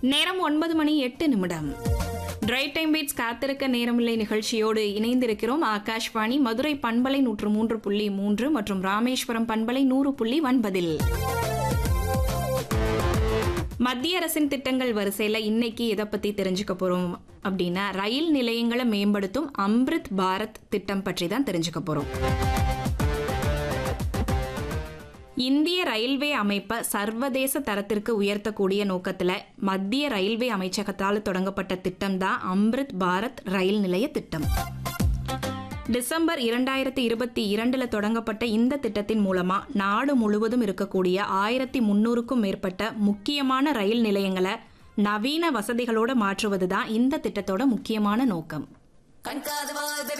நேரம் ஒன்பது மணி எட்டு நிமிடம் டிரை டைம் பீட்ஸ் காத்திருக்க நேரமில்லை நிகழ்ச்சியோடு இணைந்திருக்கிறோம் ஆகாஷ்வாணி மதுரை பண்பலை நூற்று மூன்று புள்ளி மூன்று மற்றும் ராமேஸ்வரம் பண்பலை நூறு புள்ளி ஒன்பதில் மத்திய அரசின் திட்டங்கள் வரிசையில இன்னைக்கு எதை பத்தி தெரிஞ்சுக்க போறோம் அப்படின்னா ரயில் நிலையங்களை மேம்படுத்தும் அம்ரித் பாரத் திட்டம் பற்றி தான் தெரிஞ்சுக்க போறோம் இந்திய ரயில்வே அமைப்பை சர்வதேச தரத்திற்கு உயர்த்தக்கூடிய நோக்கத்துல மத்திய ரயில்வே அமைச்சகத்தால் தொடங்கப்பட்ட திட்டம் தான் அம்ரித் பாரத் ரயில் நிலைய திட்டம் டிசம்பர் இரண்டாயிரத்தி இருபத்தி இரண்டுல தொடங்கப்பட்ட இந்த திட்டத்தின் மூலமா நாடு முழுவதும் இருக்கக்கூடிய ஆயிரத்தி முன்னூறுக்கும் மேற்பட்ட முக்கியமான ரயில் நிலையங்களை நவீன வசதிகளோட மாற்றுவது தான் இந்த திட்டத்தோட முக்கியமான நோக்கம் கண்காது